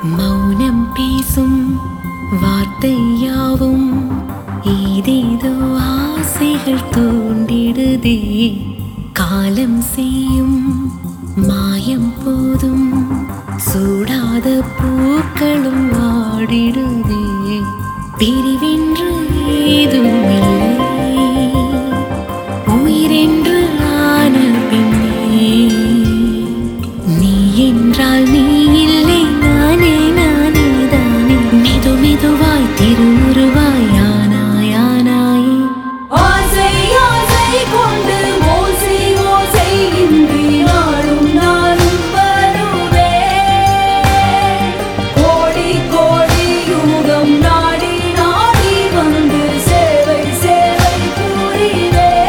மௌனம் பேசும் வார்த்தையாவும் ஏதேதோ ஆசைகள் தூண்டிடுதே காலம் செய்யும் மாயம் போதும் சூடாத பூக்களும் வாடிடுதே பிரிவென்று ஏதும் இல்லை உயிரென்று ஆன பின்னே நீ என்றால் நீ இல்லை நானே நானே தானே மெது மெதுவாய் திருவுருவாய் ஆனாய் ஆனாயே ஆசை ஆசை கொண்டு ஓசை ஓசை இன்றி நாளும் நானும் வருவேன் கோடி கோடி யுகம் நாடி நாடி வந்து சேவை சேவை புரிவேன்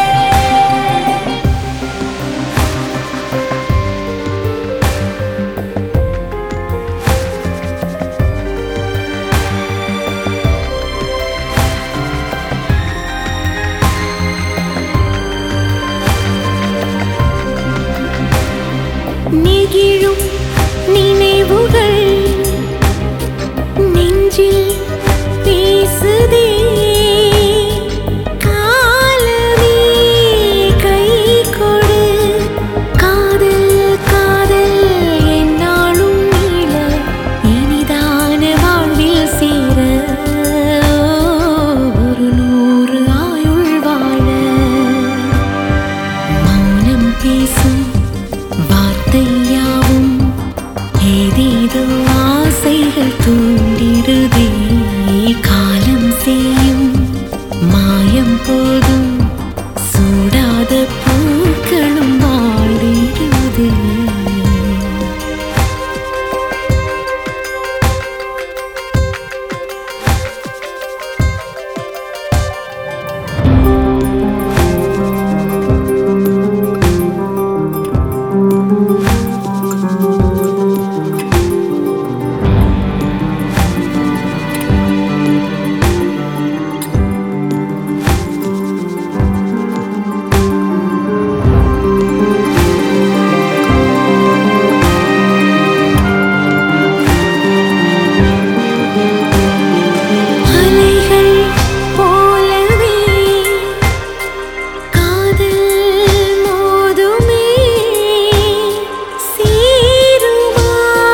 நெகிழும் நினைவுகள் நெஞ்சில் பேசுதே காலமே கை கொடு காதல் காதல் என்னாலும் நீள இனிதான வாழ்வில் சேர ஒரு நூறு ஆயுள் வாழ மௌனம் பேசும் வார்த்தையாவும் ஏதேதோ ஆசைகள் தூண்டிடுதே காலம் செய்யும் மாயம் போதும் சூடாத பூக்களும் வாடிடுதே அலைகள் போலவே காதல் மோதுமே சீருமா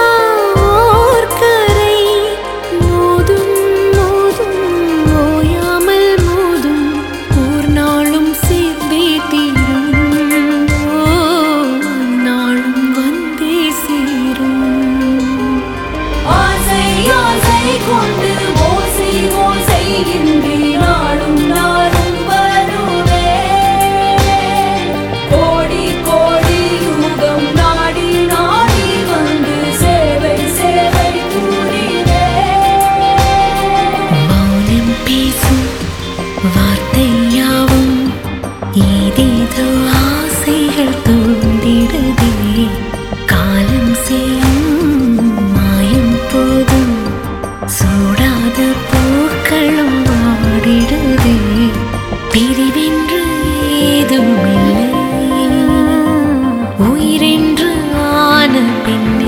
ஓர்கரை மோதும் மோதும் ஓயாமல் மோதும் ஓர் நாளும் சேர்ந்தே தீரும் ஓ நாளும் வந்தே சேரும் ஆசை ஆசை கொண்டு ஓசை ஓசை இன்றி நாளும் நாளும் வருவேன் கோடி கோடி யுகம் நாடி நாடி வந்து சேவை சேவை புரிவேன் மௌனம் பேசும் வார்த்தையாவும் ஏதேதோ ஆசைகள் தூண்டிடுதே காலம் செய்யும் மாயம் போதும் சூடாத பூக்களும் வாடிடுதே பிரிவென்று ஏதும் இல்லை உயிரென்று ஆன பின்